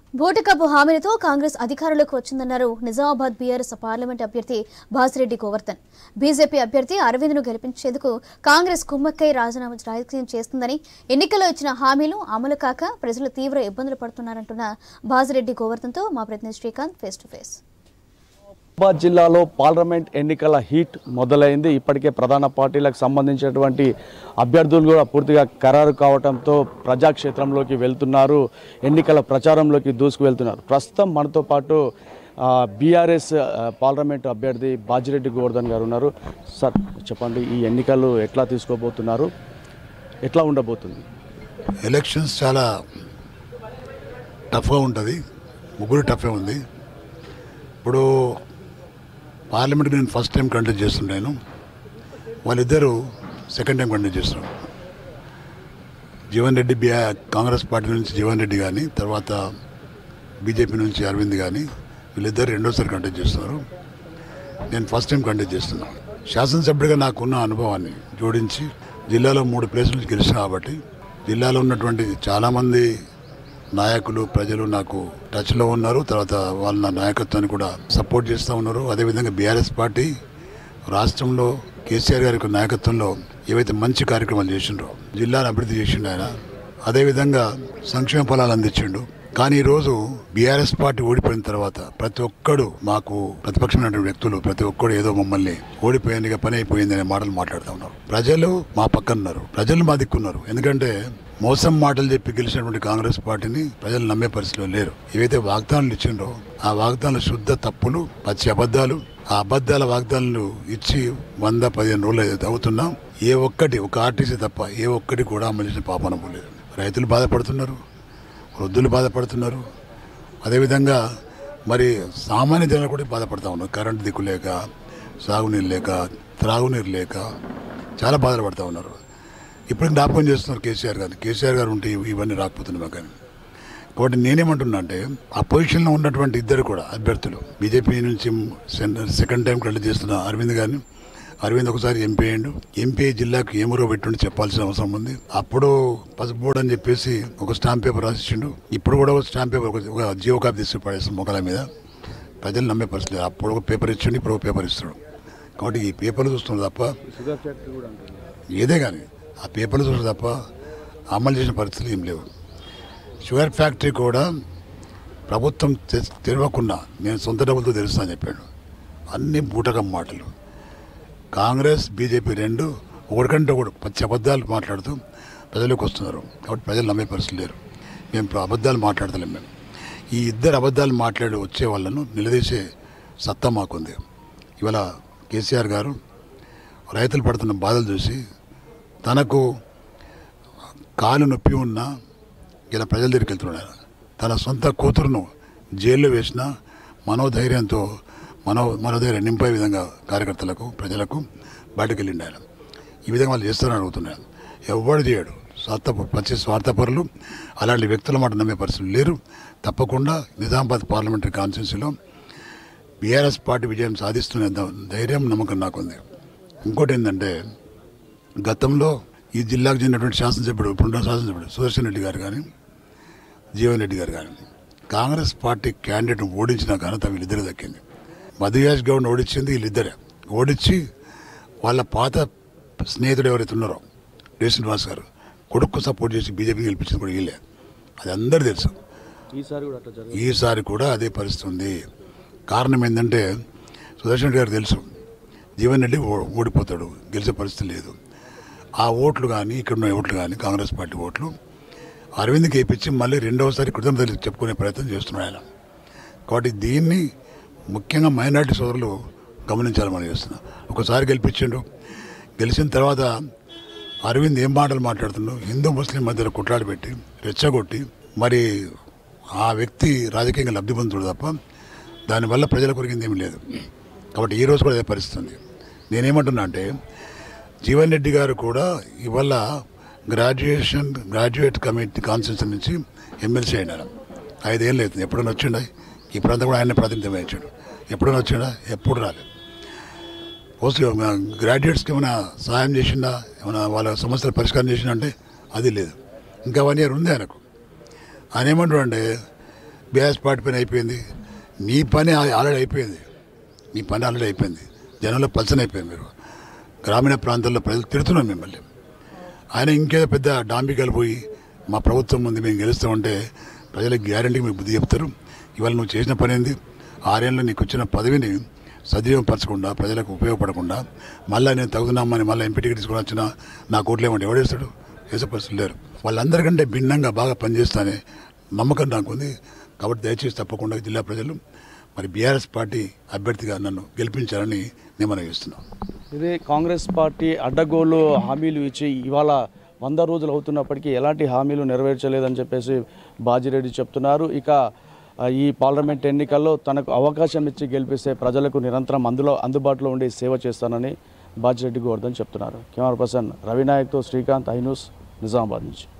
బోటకప్పు హామీలతో కాంగ్రెస్ అధికారంలోకి వచ్చిందన్నారు Nizamabad BRS parliament అభ్యర్థి భాసిరెడ్డి గోవర్ధన్ బీజేపీ అభ్యర్థి అరవింద్ను గెలిపించేందుకు కాంగ్రెస్ కుమ్మక్కై రాజీనామా రాజకీయం చేస్తుందని ఎన్నికల్లో ఇచ్చిన హామీలు అమలు కాక ప్రజలు తీవ్ర ఇబ్బందులు పడుతున్నారంటున్న భాసిరెడ్డి గోవర్ధన్తో మా ప్రతినిధి Srikanth face to face Nizamabad జిల్లాలో పార్లమెంట్ ఎన్నికల హీట్ మొదలైంది ఇప్పటికే ప్రధాన పార్టీలకు సంబంధించినటువంటి అభ్యర్థులు కూడా పూర్తిగా ఖరారు కావడంతో ప్రజాక్షేత్రంలోకి వెళ్తున్నారు ఎన్నికల ప్రచారంలోకి దూసుకు వెళ్తున్నారు ప్రస్తుతం మనతో పాటు బీఆర్ఎస్ పార్లమెంట్ అభ్యర్థి బాజిరెడ్డి గోవర్ధన్ గారు ఉన్నారు సార్ చెప్పండి ఈ ఎన్నికలు ఎట్లా తీసుకోబోతున్నారు ఎట్లా ఉండబోతుంది ఎలక్షన్స్ చాలా టఫ్గా ఉంటుంది ముగ్గురు టఫే ఉంది ఇప్పుడు పార్లమెంట్కి నేను ఫస్ట్ టైం కండక్ట్ చేస్తున్నాను వాళ్ళిద్దరూ సెకండ్ టైం కండక్ట్ చేస్తున్నారు జీవన్ రెడ్డి బిఆ కాంగ్రెస్ పార్టీ నుంచి జీవన్ రెడ్డి కానీ తర్వాత బీజేపీ నుంచి అరవింద్ కానీ వీళ్ళిద్దరు రెండోసారి కండక్ట్ చేస్తున్నారు నేను ఫస్ట్ టైం కండక్ట్ చేస్తున్నాను శాసనసభ్యుడిగా నాకున్న అనుభవాన్ని జోడించి జిల్లాలో మూడు ప్లేసుల నుంచి గెలిచిన కాబట్టి జిల్లాలో ఉన్నటువంటి చాలామంది నాయకులు ప్రజలు నాకు టచ్లో ఉన్నారు తర్వాత వాళ్ళ నా నాయకత్వాన్ని కూడా సపోర్ట్ చేస్తూ ఉన్నారు అదేవిధంగా బీఆర్ఎస్ పార్టీ రాష్ట్రంలో కేసీఆర్ గారి యొక్క నాయకత్వంలో ఏవైతే మంచి కార్యక్రమాలు చేసిండ్రో జిల్లాను అభివృద్ధి చేసిండు ఆయన అదేవిధంగా సంక్షేమ ఫలాలు అందించిండు కానీ ఈరోజు బీఆర్ఎస్ పార్టీ ఓడిపోయిన తర్వాత ప్రతి ఒక్కడు మాకు ప్రతిపక్షమైనటువంటి వ్యక్తులు ప్రతి ఒక్కడు ఏదో మమ్మల్ని ఓడిపోయింది పని అయిపోయింది అనే మాటలు మాట్లాడుతూ ఉన్నారు ప్రజలు మా పక్కన ఉన్నారు ప్రజలు మా దిక్కున్నారు ఎందుకంటే మోసం మాటలు చెప్పి గెలిచినటువంటి కాంగ్రెస్ పార్టీని ప్రజలు నమ్మే పరిస్థితిలో లేరు ఏవైతే వాగ్దానాలు ఇచ్చిండ్రో ఆ వాగ్దానాలు శుద్ధ తప్పులు పచ్చి అబద్ధాలు ఆ అబద్ధాల వాగ్దానాలు ఇచ్చి వంద పదిహేను రోజులు ఏదైతే అవుతున్నాం ఏ ఒక్కటి ఒక ఆర్టీసీ తప్ప ఏ ఒక్కటి కూడా అమలు చేసిన పాపన పోలేదు రైతులు బాధపడుతున్నారు వృద్ధులు బాధపడుతున్నారు అదేవిధంగా మరి సామాన్య జనాలు కూడా బాధపడతా ఉన్నారు కరెంటు దిక్కు లేక సాగునీరు లేక త్రాగునీరు లేక చాలా బాధలు పడుతూ ఉన్నారు ఇప్పుడు జ్ఞాపకం చేస్తున్నారు కేసీఆర్ గారు కేసీఆర్ గారు ఉంటే ఇవి- ఇవన్నీ రాకపోతున్నాయి మాకు అని కాబట్టి నేనేమంటున్నా అంటే అపోజిషన్లో ఉన్నటువంటి ఇద్దరు కూడా అభ్యర్థులు బీజేపీ నుంచి సెన్- సెకండ్ టైం కండక్ట్ చేస్తున్న అరవింద్ గారిని అరవింద్ ఒకసారి ఎంపీ అయ్యిండు ఎంపీ జిల్లాకు ఏమూరో పెట్టుండి చెప్పాల్సిన అవసరం ఉంది అప్పుడు పసుపు బోర్డు అని చెప్పేసి ఒక స్టాంప్ పేపర్ రాసిచ్చిండు ఇప్పుడు కూడా ఒక స్టాంప్ పేపర్ ఒక- ఒక జియో కాపీ తీసుకు పడేస్తాం మొక్కల మీద ప్రజలు నమ్మే పరిస్థితి లేదు. అప్పుడు ఒక పేపర్ ఇచ్చిండు ఇప్పుడు ఒక పేపర్ ఇస్తాడు కాబట్టి ఈ పేపర్లు చూస్తున్నాడు తప్ప షుగర్ ఫ్యాక్టరీ కూడా ఏదే కానీ ఆ పేపర్లు చూసిన తప్ప అమలు చేసిన పరిస్థితులు ఏం లేవు షుగర్ ఫ్యాక్టరీ కూడా ప్రభుత్వం తె- తెరవకుండా నేను సొంత డబ్బులతో తెరుస్తా అని చెప్పాడు అన్ని బూటకం మాటలు కాంగ్రెస్ బీజేపీ రెండు ఒకటికంటే ఒకటి పచ్చి అబద్ధాలు మాట్లాడుతూ ప్రజలకు వస్తున్నారు కాబట్టి ప్రజలు నమ్మే పరిస్థితి లేరు మేము ఇప్పుడు అబద్ధాలు మాట్లాడతలేం మేము ఈ ఇద్దరు అబద్ధాలు మాట్లాడి వచ్చే వాళ్ళను నిలదీసే సత్తా మాకుంది ఇవాళ కేసీఆర్ గారు రైతులు పడుతున్న బాధలు చూసి తనకు కాలు నొప్పి ఉన్నా ఇలా ప్రజల దగ్గరికి వెళ్తున్నాడు తన సొంత కూతురును జైల్లో వేసిన మనోధైర్యంతో మనో మనోధైర్యం నింపే విధంగా కార్యకర్తలకు ప్రజలకు బయటకు వెళ్ళిండు ఆయన ఈ విధంగా వాళ్ళు చేస్తారని అడుగుతున్నాను ఎవడు చేయడు స్వార్థ పచ్చి స్వార్థపరులు అలాంటి వ్యక్తుల మాట నమ్మే పరిస్థితులు లేరు తప్పకుండా నిజామాబాద్ పార్లమెంటరీ కాన్స్టిట్యున్సీలో బీఆర్ఎస్ పార్టీ విజయం సాధిస్తున్న ద- ధైర్యం నమ్మకం నాకుంది ఇంకోటి ఏంటంటే గతంలో ఈ జిల్లాకు చెందినటువంటి శాసనసభ్యుడు ఇప్పుడున్న శాసనసభ్యుడు సుదర్శన్ రెడ్డి గారు కానీ జీవన్ రెడ్డి గారు కానీ కాంగ్రెస్ పార్టీ క్యాండిడేట్ను ఓడించిన ఘనత వీళ్ళిద్దరు దక్కింది మధుయాజ్ గౌడ్ ఓడించింది వీళ్ళిద్దరే ఓడించి వాళ్ళ పాత స్నేహితుడు ఎవరైతే ఉన్నారో డి శ్రీనివాస్ గారు కొడుకు సపోర్ట్ చేసి బీజేపీ గెలిపించింది కూడా వీళ్ళే అది అందరు తెలుసు ఈసారి కూడా అట్లా జరుగుతుంది ఈసారి కూడా అదే పరిస్థితి ఉంది కారణం ఏంటంటే సుదర్శన్ రెడ్డి గారు తెలుసు జీవన్ రెడ్డి ఓ- ఓడిపోతాడు గెలిచే పరిస్థితి లేదు ఆ ఓట్లు కానీ ఇక్కడ ఉన్న ఓట్లు కానీ కాంగ్రెస్ పార్టీ ఓట్లు అరవింద్కి వేయించి మళ్ళీ రెండవసారి కృతజ్ఞతలు చెప్పుకునే ప్రయత్నం చేస్తున్నాడు ఆయన కాబట్టి దీన్ని ముఖ్యంగా మైనార్టీ సోదరులు గమనించాలని మనం చేస్తున్నాం ఒకసారి గెలిపించిండు గెలిచిన తర్వాత అరవింద్ ఏం మాటలు మాట్లాడుతున్నాడు హిందూ ముస్లిం మధ్యలో కొట్లాడి పెట్టి రెచ్చగొట్టి మరి ఆ వ్యక్తి రాజకీయంగా లబ్ధి పొందుతాడు తప్ప దానివల్ల ప్రజల కొరిగింది ఏమీ లేదు కాబట్టి ఈ రోజు కూడా అదే పరిస్థితి ఉంది నేనేమంటున్నా అంటే జీవన్ రెడ్డి గారు కూడా ఇవాళ గ్రాడ్యుయేషన్ గ్రాడ్యుయేట్ కమిటీ కాన్స్టిట్యూషన్ నుంచి ఎమ్మెల్సీ అయినారు ఐదేళ్ళు అవుతుంది ఎప్పుడైనా వచ్చిండా ఇప్పుడంతా కూడా ఆయన ప్రాతినిధ్యం వహించాడు ఎప్పుడైనా వచ్చిండా ఎప్పుడు రాలేదు పోస్ట్ గ్రాడ్యుయేట్స్కి ఏమైనా సహాయం చేసిందా ఏమైనా వాళ్ళ సమస్యలు పరిష్కారం చేసిందా అంటే అది లేదు ఇంకా వన్ ఇయర్ ఉంది ఆయనకు ఆయన ఏమంటాడు అంటే బీఆర్ఎస్ పార్టీ పని అయిపోయింది మీ పని ఆల్రెడీ అయిపోయింది మీ పని ఆల్రెడీ అయిపోయింది జనంలో పలసన అయిపోయింది మీరు గ్రామీణ ప్రాంతాల్లో ప్రజలు తిడుతున్నాం మిమ్మల్ని ఆయన ఇంకేదో పెద్ద డాంబికాలు పోయి మా ప్రభుత్వం ఉంది మేము గెలుస్తామంటే ప్రజలకు గ్యారంటీ మీకు బుద్ధి చెప్తారు ఇవాళ నువ్వు చేసిన పని ఏంది ఆరేళ్ళు నీకు వచ్చిన పదవిని సద్వినియోగపరచకుండా ప్రజలకు ఉపయోగపడకుండా మళ్ళీ నేను తగుతున్నామని మళ్ళీ ఎంపీ టికెట్ తీసుకుని వచ్చినా నా కోట్లు ఏమంటే ఎవడేస్తాడు వేసే పరిస్థితులు లేరు వాళ్ళందరికంటే భిన్నంగా బాగా పనిచేస్తానే నమ్మకం నాకు ఉంది కాబట్టి దయచేసి తప్పకుండా జిల్లా ప్రజలు మరి బీఆర్ఎస్ పార్టీ అభ్యర్థిగా నన్ను గెలిపించాలని నేను మనం చేస్తున్నాను ఇది కాంగ్రెస్ పార్టీ అడ్డగోలు హామీలు ఇచ్చి ఇవాళ వంద రోజులు అవుతున్నప్పటికీ ఎలాంటి హామీలు నెరవేర్చలేదని చెప్పేసి బాజిరెడ్డి చెప్తున్నారు ఇక ఆ, ఈ పార్లమెంట్ ఎన్నికల్లో తనకు అవకాశం ఇచ్చి గెలిపిస్తే ప్రజలకు నిరంతరం అందులో అందుబాటులో ఉండి సేవ చేస్తానని బాజిరెడ్డి గోవర్ధన్ చెప్తున్నారు కెమెరా పర్సన్ రవినాయక్తో శ్రీకాంత్ ఐనూస్ నిజామాబాద్ నుంచి